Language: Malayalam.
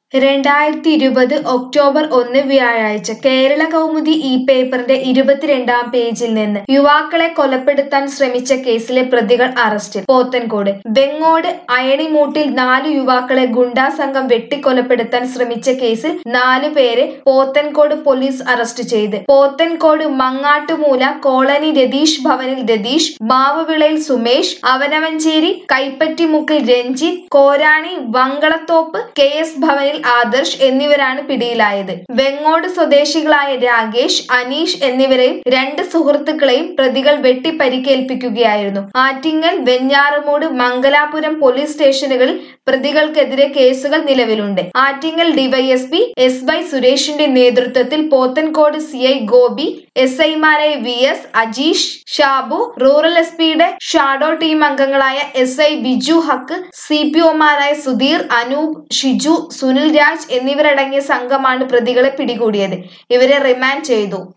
രണ്ടായിരത്തി ഇരുപത് ഒക്ടോബർ ഒന്ന് വ്യാഴാഴ്ച കേരള കൗമുദി ഈ പേപ്പറിന്റെ ഇരുപത്തിരണ്ടാം പേജിൽ നിന്ന് യുവാക്കളെ കൊലപ്പെടുത്താൻ ശ്രമിച്ച കേസിലെ പ്രതികൾ അറസ്റ്റിൽ പോത്തൻകോട് വെങ്ങോട് അയണിമൂട്ടിൽ നാല് യുവാക്കളെ ഗുണ്ടാ സംഘം വെട്ടിക്കൊലപ്പെടുത്താൻ ശ്രമിച്ച കേസിൽ നാലു പേരെ പോത്തൻകോട് പോലീസ് അറസ്റ്റ് ചെയ്ത് പോത്തൻകോട് മങ്ങാട്ടുമൂല കോളനി രതീഷ് ഭവനിൽ രതീഷ് മാവുവിളയിൽ സുമേഷ് അവനവഞ്ചേരി കൈപ്പറ്റിമുക്കിൽ രഞ്ജിത്ത് കോരാണി വങ്കളത്തോപ്പ് കെ എസ് ഭവനിൽ ആദർശ് എന്നിവരാണ് പിടിയിലായത് വെങ്ങോട് സ്വദേശികളായ രാകേഷ് അനീഷ് എന്നിവരെയും രണ്ട് സുഹൃത്തുക്കളെയും പ്രതികൾ വെട്ടി പരിക്കേൽപ്പിക്കുകയായിരുന്നു ആറ്റിങ്ങൽ വെഞ്ഞാറമൂട് മംഗലാപുരം പോലീസ് സ്റ്റേഷനുകളിൽ പ്രതികൾക്കെതിരെ കേസുകൾ നിലവിലുണ്ട് ആറ്റിങ്ങൽ ഡിവൈഎസ്പി എസ് വൈ സുരേഷിന്റെ നേതൃത്വത്തിൽ Pothencode C I Gopi S ഐമാരായ V S Ajeesh Shabu rural S പിയുടെ ഷാഡോ ടീം അംഗങ്ങളായ S I Biju Haq C P ഒമാരായ സുധീർ അനൂപ് ഷിജു സുനിൽ രാജ് എന്നിവരടങ്ങിയ സംഘമാണ് പ്രതികളെ പിടികൂടിയത് ഇവരെ റിമാൻഡ് ചെയ്തു